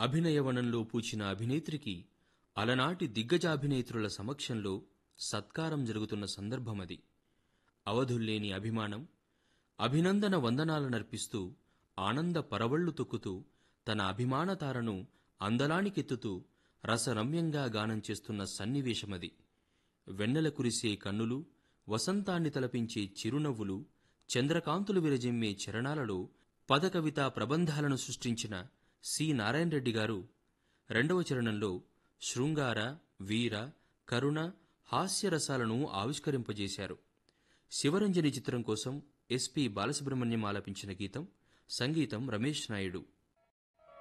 అభినయవనంలో పూచిన అభినేత్రికి అలనాటి దిగ్గజాభినేత్రుల సమక్షంలో సత్కారం జరుగుతున్న సందర్భమది అవధుల్లేని అభిమానం అభినందన వందనాలనర్పిస్తూ ఆనంద పరవళ్లు తొక్కుతూ తన అభిమానతారను అందలానికెత్తుతూ రసరమ్యంగా గానం చేస్తున్న సన్నివేశమది వెన్నెల కురిసే కన్నులు వసంతాన్ని తలపించే చిరునవ్వులు చంద్రకాంతులు విరజిమ్మే చరణాలలో పదకవితా ప్రబంధాలను సృష్టించిన సి నారాయణ రెడ్డి గారు రెండవ చరణంలో శృంగార వీర కరుణ హాస్యరసాలను ఆవిష్కరింపజేశారు శివరంజని చిత్రం కోసం ఎస్పి బాలసుబ్రహ్మణ్యం ఆలపించిన గీతం సంగీతం రమేష్ నాయుడు